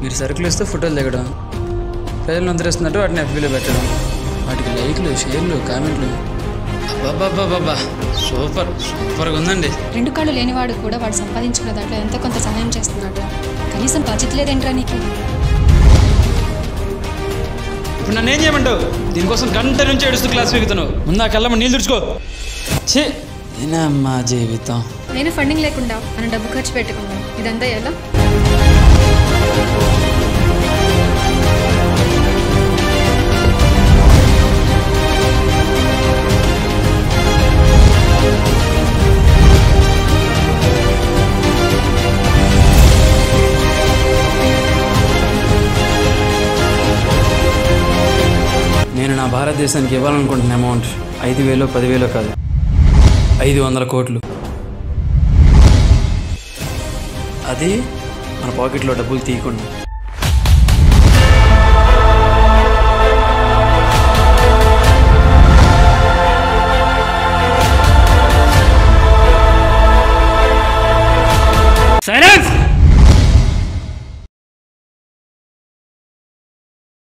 మీరు సరుకులు ఇస్తే ఫోటోలు దిగడం ప్రజలను అందరిస్తున్నట్టు వాటిని ఎఫ్బీలో పెట్టడం వాటికి లైక్లు షేర్లు కామెంట్లు అబ్బాబ్బాబ్బా సూపర్ సూపర్గా ఉందండి రెండు కాళ్ళు లేనివాడు కూడా వాడు సంపాదించుకున్న దాంట్లో ఎంతో కొంత సహాయం చేస్తున్నాడు కనీసం బాధ్యత లేదేంట్రా నీకు ఇప్పుడు నన్ను ఏం చేయమంటావు దీనికోసం గంట నుంచి ఏడుస్తూ క్లాస్ పీకుతున్నావు ముందా కళ్ళమ్మ నీళ్ళు తుడుచుకో ఛీ ఏనమ్మా జీవితం నేను ఫండింగ్ లేకుండా మనం డబ్బు ఖర్చు పెట్టుకున్నాం ఇదంతా ఎలా నేను నా భారతదేశానికి ఇవ్వాలనుకుంటున్న అమౌంట్ ఐదు వేలు పదివేలు కాదు ఐదు వందల కోట్లు అది మన పాకెట్లో డబ్బులు తీయకుండా సైలెన్స్